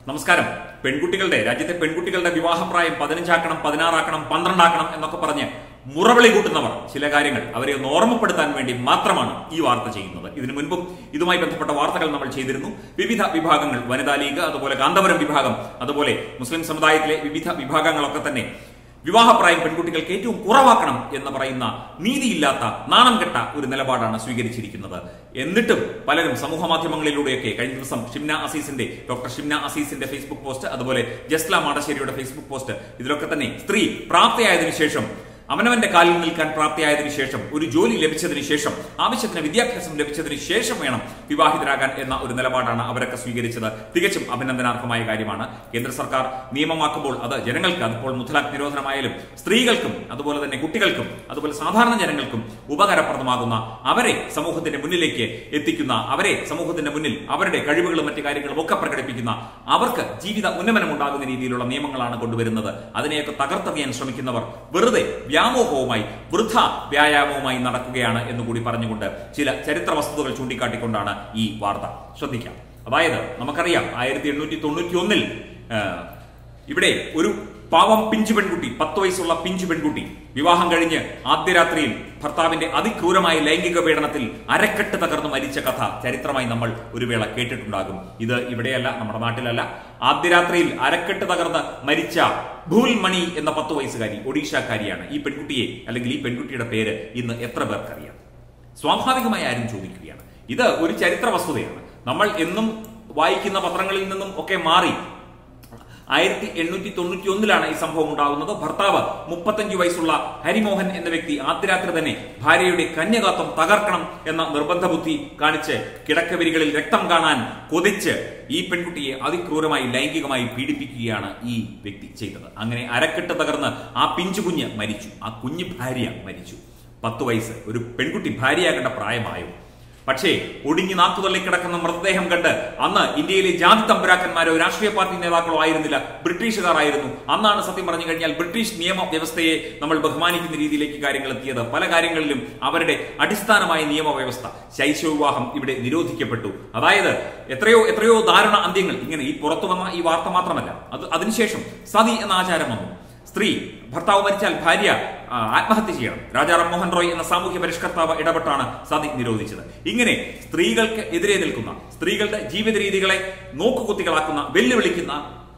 നമസ്കാരം പെൺകുട്ടികളുടെ രാജ്യത്തെ പെൺകുട്ടികളുടെ വിവാഹപ്രായം പതിനഞ്ചാക്കണം പതിനാറാക്കണം പന്ത്രണ്ടാക്കണം എന്നൊക്കെ പറഞ്ഞ് മുറവിളി കൂട്ടുന്നവർ ചില കാര്യങ്ങൾ അവരെ ഒന്ന് ഓർമ്മപ്പെടുത്താൻ വേണ്ടി മാത്രമാണ് ഈ വാർത്ത ചെയ്യുന്നത് ഇതിനു മുൻപും ഇതുമായി ബന്ധപ്പെട്ട വാർത്തകൾ നമ്മൾ ചെയ്തിരുന്നു വിവിധ വിഭാഗങ്ങൾ വനിതാ ലീഗ് അതുപോലെ കാന്തപുരം വിഭാഗം അതുപോലെ മുസ്ലിം സമുദായത്തിലെ വിവിധ വിഭാഗങ്ങളൊക്കെ തന്നെ വിവാഹപ്രായം പെൺകുട്ടികൾക്ക് ഏറ്റവും കുറവാക്കണം എന്ന് പറയുന്ന നീതിയില്ലാത്ത നാണം കെട്ട ഒരു നിലപാടാണ് സ്വീകരിച്ചിരിക്കുന്നത് എന്നിട്ടും പലരും സമൂഹ മാധ്യമങ്ങളിലൂടെയൊക്കെ കഴിഞ്ഞ ദിവസം ഷിംന അസീസിന്റെ ഡോക്ടർ ഷിംന അസീസിന്റെ ഫേസ്ബുക്ക് പോസ്റ്റ് അതുപോലെ ജസ്ല മാടശ്ശേരിയുടെ ഫേസ്ബുക്ക് പോസ്റ്റ് ഇതിലൊക്കെ തന്നെ സ്ത്രീ പ്രാപ്തയായതിനു ശേഷം അവനവന്റെ കാലിൽ നിൽക്കാൻ പ്രാപ്തിയായതിനു ശേഷം ഒരു ജോലി ലഭിച്ചതിന് ശേഷം ആവശ്യത്തിന് വിദ്യാഭ്യാസം ലഭിച്ചതിന് ശേഷം വേണം വിവാഹിതരാകാൻ എന്ന ഒരു നിലപാടാണ് അവരൊക്കെ സ്വീകരിച്ചത് തികച്ചും അഭിനന്ദനാർഹമായ കാര്യമാണ് കേന്ദ്ര സർക്കാർ നിയമമാക്കുമ്പോൾ അത് ജനങ്ങൾക്ക് അതിപ്പോൾ മുത്തലാഖ് നിരോധനമായാലും സ്ത്രീകൾക്കും അതുപോലെ തന്നെ കുട്ടികൾക്കും അതുപോലെ സാധാരണ ജനങ്ങൾക്കും ഉപകാരപ്രദമാകുന്ന അവരെ സമൂഹത്തിന്റെ മുന്നിലേക്ക് എത്തിക്കുന്ന അവരെ സമൂഹത്തിന്റെ മുന്നിൽ അവരുടെ കഴിവുകളും മറ്റു കാര്യങ്ങളും ഒക്കെ പ്രകടിപ്പിക്കുന്ന അവർക്ക് ജീവിത ഉന്നമനം ഉണ്ടാകുന്ന രീതിയിലുള്ള നിയമങ്ങളാണ് കൊണ്ടുവരുന്നത് അതിനെയൊക്കെ തകർത്തെറിയാൻ ശ്രമിക്കുന്നവർ വെറുതെ വ്യാമോഹവുമായി വൃദ്ധ വ്യായാമവുമായി നടക്കുകയാണ് എന്നുകൂടി പറഞ്ഞുകൊണ്ട് ചില ചരിത്ര വസ്തുതകൾ ചൂണ്ടിക്കാട്ടിക്കൊണ്ടാണ് ഈ വാർത്ത ശ്രദ്ധിക്കാം അതായത് നമുക്കറിയാം ആയിരത്തി എണ്ണൂറ്റി തൊണ്ണൂറ്റി ഒന്നിൽ ഇവിടെ ഒരു പാവം പിഞ്ചു പെൺകുട്ടി പത്ത് വയസ്സുള്ള പിഞ്ചു പെൺകുട്ടി വിവാഹം കഴിഞ്ഞ് ആദ്യ രാത്രിയിൽ ഭർത്താവിന്റെ അതിക്രൂരമായ ലൈംഗിക പീഡനത്തിൽ അരക്കെട്ട് തകർന്ന് മരിച്ച കഥ ചരിത്രമായി നമ്മൾ ഒരു വേള കേട്ടിട്ടുണ്ടാകും ഇത് ഇവിടെയല്ല നമ്മുടെ നാട്ടിലല്ല ആദ്യ രാത്രിയിൽ അരക്കെട്ട് തകർന്ന് മരിച്ച ഭൂൽമണി എന്ന പത്ത് വയസ്സുകാരി ഒഡീഷക്കാരിയാണ് ഈ പെൺകുട്ടിയെ അല്ലെങ്കിൽ ഈ പെൺകുട്ടിയുടെ പേര് ഇന്ന് എത്ര പേർക്കറിയാം സ്വാഭാവികമായി ആരും ചോദിക്കുകയാണ് ഇത് ഒരു ചരിത്ര വസ്തുതയാണ് നമ്മൾ എന്നും വായിക്കുന്ന പത്രങ്ങളിൽ നിന്നും ഒക്കെ മാറി ആയിരത്തി എണ്ണൂറ്റി തൊണ്ണൂറ്റി ഒന്നിലാണ് ഈ സംഭവം ഉണ്ടാകുന്നത് ഭർത്താവ് മുപ്പത്തഞ്ചു വയസ്സുള്ള ഹരിമോഹൻ എന്ന വ്യക്തി ആദ്യരാത്രി തന്നെ ഭാര്യയുടെ കന്യകാത്വം തകർക്കണം എന്ന നിർബന്ധ ബുദ്ധി കാണിച്ച് കിടക്കവരികളിൽ രക്തം കാണാൻ കൊതിച്ച് ഈ പെൺകുട്ടിയെ അതിക്രൂരമായി ലൈംഗികമായി പീഡിപ്പിക്കുകയാണ് ഈ വ്യക്തി ചെയ്തത് അങ്ങനെ അരക്കെട്ട് തകർന്ന് ആ പിഞ്ചു കുഞ്ഞ് മരിച്ചു ആ കുഞ്ഞു ഭാര്യ മരിച്ചു പത്ത് വയസ്സ് ഒരു പെൺകുട്ടി ഭാര്യയാകേണ്ട പ്രായമായോ പക്ഷേ ഒടുങ്ങി നാക്കുതള്ളി കിടക്കുന്ന മൃതദേഹം കണ്ട് അന്ന് ഇന്ത്യയിലെ ജാതി തമ്പുരാക്കന്മാരോ രാഷ്ട്രീയ പാർട്ടി നേതാക്കളോ ആയിരുന്നില്ല ബ്രിട്ടീഷുകാരായിരുന്നു അന്നാണ് സത്യം പറഞ്ഞു കഴിഞ്ഞാൽ ബ്രിട്ടീഷ് നിയമ വ്യവസ്ഥയെ നമ്മൾ ബഹുമാനിക്കുന്ന രീതിയിലേക്ക് കാര്യങ്ങൾ എത്തിയത് പല കാര്യങ്ങളിലും അവരുടെ അടിസ്ഥാനമായ നിയമവ്യവസ്ഥ ശൈശവ വിവാഹം ഇവിടെ നിരോധിക്കപ്പെട്ടു അതായത് എത്രയോ എത്രയോ ദാരുണ അന്ത്യങ്ങൾ ഇങ്ങനെ ഈ പുറത്തു വന്ന ഈ വാർത്ത മാത്രമല്ല അത് അതിനുശേഷം സതി എന്ന ആചാരം വന്നു സ്ത്രീ ഭർത്താവ് മരിച്ചാൽ ഭാര്യ ആ, ആത്മഹത്യ ചെയ്യണം രാജാ റാം റോയ് എന്ന സാമൂഹ്യ പരിഷ്കർത്താവ് ഇടപെട്ടാണ് സതി നിരോധിച്ചത് ഇങ്ങനെ സ്ത്രീകൾക്ക് എതിരെ നിൽക്കുന്ന സ്ത്രീകളുടെ ജീവിത രീതികളെ നോക്കുകുത്തികളാക്കുന്ന വെല്ലുവിളിക്കുന്ന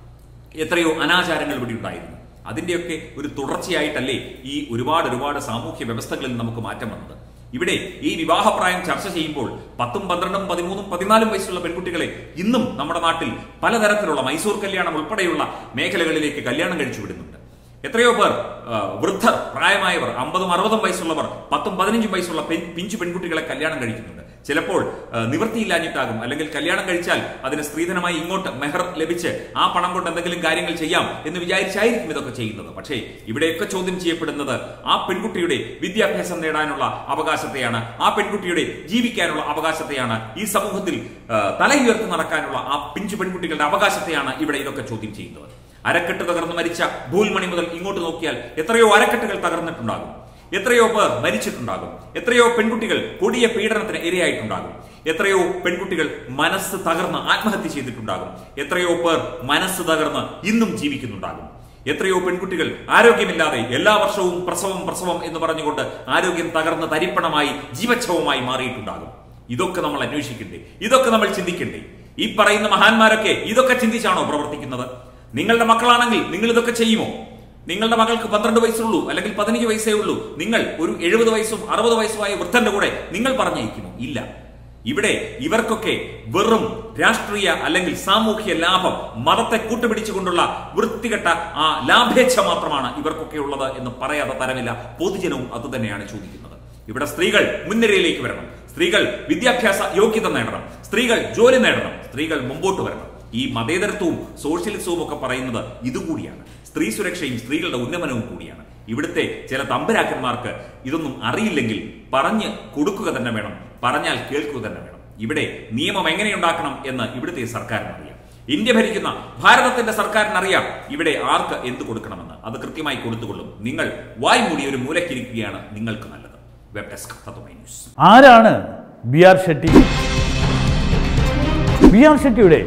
എത്രയോ അനാചാരങ്ങൾ ഇവിടെ ഉണ്ടായിരുന്നു അതിന്റെയൊക്കെ ഒരു തുടർച്ചയായിട്ടല്ലേ ഈ ഒരുപാട് ഒരുപാട് സാമൂഹ്യ വ്യവസ്ഥകളിൽ നമുക്ക് മാറ്റം വന്നത് ഇവിടെ ഈ വിവാഹപ്രായം ചർച്ച ചെയ്യുമ്പോൾ പത്തും പന്ത്രണ്ടും പതിമൂന്നും പതിനാലും വയസ്സുള്ള പെൺകുട്ടികളെ ഇന്നും നമ്മുടെ നാട്ടിൽ പലതരത്തിലുള്ള മൈസൂർ കല്യാണം ഉൾപ്പെടെയുള്ള മേഖലകളിലേക്ക് കല്യാണം കഴിച്ചു വിടുന്നുണ്ട് എത്രയോ പേർ ആ, വൃദ്ധർ പ്രായമായവർ അമ്പതും അറുപതും വയസ്സുള്ളവർ പത്തും പതിനഞ്ചും വയസ്സുള്ള പെൺ- പിഞ്ചു പെൺകുട്ടികളെ കല്യാണം കഴിക്കുന്നുണ്ട് ചിലപ്പോൾ ആ, നിവൃത്തിയില്ലാഞ്ഞിട്ടാകും അല്ലെങ്കിൽ കല്യാണം കഴിച്ചാൽ അതിന് സ്ത്രീധനമായി ഇങ്ങോട്ട് മെഹർ ലഭിച്ച് ആ പണം കൊണ്ട് എന്തെങ്കിലും കാര്യങ്ങൾ ചെയ്യാം എന്ന് വിചാരിച്ചായിരിക്കും ഇതൊക്കെ ചെയ്യുന്നത് പക്ഷേ ഇവിടെയൊക്കെ ചോദ്യം ചെയ്യപ്പെടുന്നത് ആ പെൺകുട്ടിയുടെ വിദ്യാഭ്യാസം നേടാനുള്ള അവകാശത്തെയാണ് ആ പെൺകുട്ടിയുടെ ജീവിക്കാനുള്ള അവകാശത്തെയാണ് ഈ സമൂഹത്തിൽ ആ, തലയുയർത്തി നടക്കാനുള്ള ആ പിഞ്ചു പെൺകുട്ടികളുടെ അവകാശത്തെയാണ് ഇവിടെ ഇതൊക്കെ ചോദ്യം ചെയ്യുന്നത് അരക്കെട്ട് തകർന്ന് മരിച്ച ഭൂൽമണി മുതൽ ഇങ്ങോട്ട് നോക്കിയാൽ എത്രയോ അരക്കെട്ടുകൾ തകർന്നിട്ടുണ്ടാകും എത്രയോ പേർ മരിച്ചിട്ടുണ്ടാകും എത്രയോ പെൺകുട്ടികൾ കൊടിയ പീഡനത്തിന് ഇരയായിട്ടുണ്ടാകും എത്രയോ പെൺകുട്ടികൾ മനസ്സ് തകർന്ന് ആത്മഹത്യ ചെയ്തിട്ടുണ്ടാകും എത്രയോ പേർ മനസ്സ് തകർന്ന് ഇന്നും ജീവിക്കുന്നുണ്ടാകും എത്രയോ പെൺകുട്ടികൾ ആരോഗ്യമില്ലാതെ എല്ലാ വർഷവും പ്രസവം പ്രസവം എന്ന് പറഞ്ഞുകൊണ്ട് ആരോഗ്യം തകർന്ന് തരിപ്പണമായി ജീവച്ഛവമായി മാറിയിട്ടുണ്ടാകും ഇതൊക്കെ നമ്മൾ അന്വേഷിക്കണ്ടേ ഇതൊക്കെ നമ്മൾ ചിന്തിക്കണ്ടേ ഈ പറയുന്ന മഹാന്മാരൊക്കെ ഇതൊക്കെ ചിന്തിച്ചാണോ പ്രവർത്തിക്കുന്നത് നിങ്ങളുടെ മക്കളാണെങ്കിൽ നിങ്ങൾ ഇതൊക്കെ ചെയ്യുമോ നിങ്ങളുടെ മകൾക്ക് പന്ത്രണ്ട് വയസ്സുള്ളൂ അല്ലെങ്കിൽ പതിനഞ്ച് വയസ്സേ ഉള്ളൂ നിങ്ങൾ ഒരു എഴുപത് വയസ്സും അറുപത് വയസ്സുമായ വൃദ്ധന്റെ കൂടെ നിങ്ങൾ പറഞ്ഞയക്കുമോ ഇല്ല ഇവിടെ ഇവർക്കൊക്കെ വെറും രാഷ്ട്രീയ അല്ലെങ്കിൽ സാമൂഹ്യ ലാഭം മതത്തെ കൂട്ടുപിടിച്ചുകൊണ്ടുള്ള വൃത്തികെട്ട ആ ലാഭേച്ഛ മാത്രമാണ് ഇവർക്കൊക്കെ ഉള്ളത് എന്ന് പറയാതെ തരമില്ല പൊതുജനവും അതുതന്നെയാണ് ചോദിക്കുന്നത് ഇവിടെ സ്ത്രീകൾ മുൻനിരയിലേക്ക് വരണം സ്ത്രീകൾ വിദ്യാഭ്യാസ യോഗ്യത നേടണം സ്ത്രീകൾ ജോലി നേടണം സ്ത്രീകൾ മുമ്പോട്ട് വരണം ഈ മതേതരത്വവും സോഷ്യലിസവും ഒക്കെ പറയുന്നത് ഇതുകൂടിയാണ് സ്ത്രീ സുരക്ഷയും സ്ത്രീകളുടെ ഉന്നമനവും കൂടിയാണ് ഇവിടുത്തെ ചില തമ്പരാക്കന്മാർക്ക് ഇതൊന്നും അറിയില്ലെങ്കിൽ പറഞ്ഞ് കൊടുക്കുക തന്നെ വേണം പറഞ്ഞാൽ കേൾക്കുക തന്നെ വേണം ഇവിടെ നിയമം എങ്ങനെയുണ്ടാക്കണം എന്ന് ഇവിടുത്തെ സർക്കാരിന് അറിയാം ഇന്ത്യ ഭരിക്കുന്ന ഭാരതത്തിന്റെ സർക്കാരിന് അറിയാം ഇവിടെ ആർക്ക് എന്ത് കൊടുക്കണമെന്ന് അത് കൃത്യമായി കൊടുത്തുകൊള്ളും നിങ്ങൾ വായ് മൂടി ഒരു മൂലക്കിരിക്കുകയാണ് നിങ്ങൾക്ക് നല്ലത് വെബ് ഡെസ്ക് തത്വമൈ ന്യൂസ് ആരാണ് B R Shetty B R ഷെട്ടിയുടെ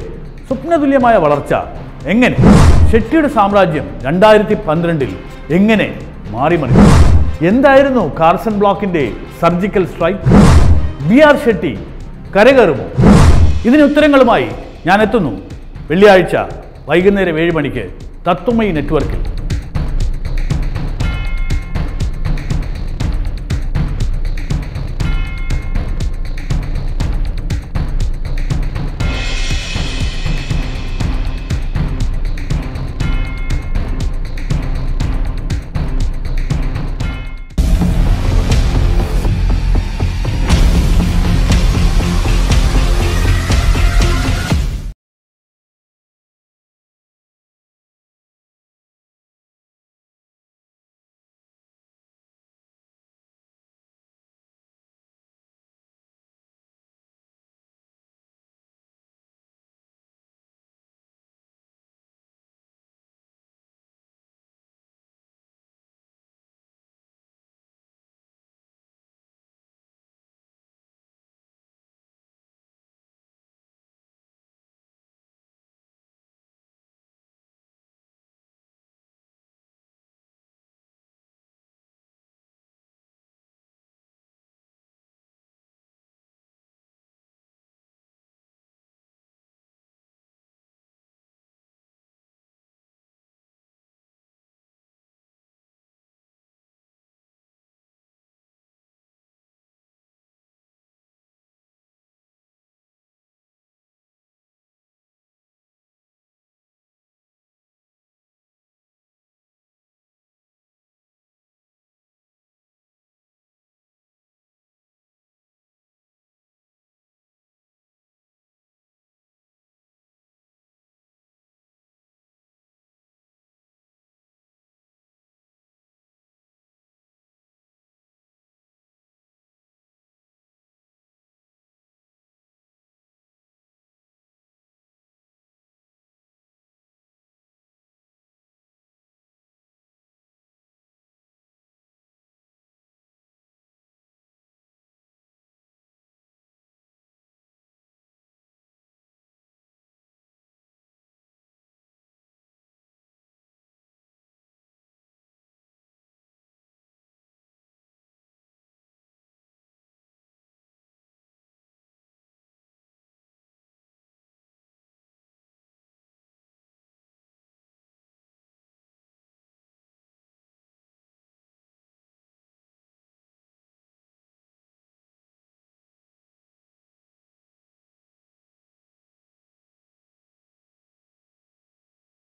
സ്വപ്നതുല്യമായ വളർച്ച എങ്ങനെ ഷെട്ടിയുടെ സാമ്രാജ്യം രണ്ടായിരത്തി പന്ത്രണ്ടിൽ എങ്ങനെ മാറിമറിഞ്ഞു എന്തായിരുന്നു കാർസൺ ബ്ലോക്കിന്റെ surgical strike B R Shetty കരകയറുമോ ഇതിന് ഉത്തരങ്ങളുമായി ഞാൻ എത്തുന്നു വെള്ളിയാഴ്ച വൈകുന്നേരം ഏഴ് മണിക്ക് തത്വമയി നെറ്റ്വർക്കിൽ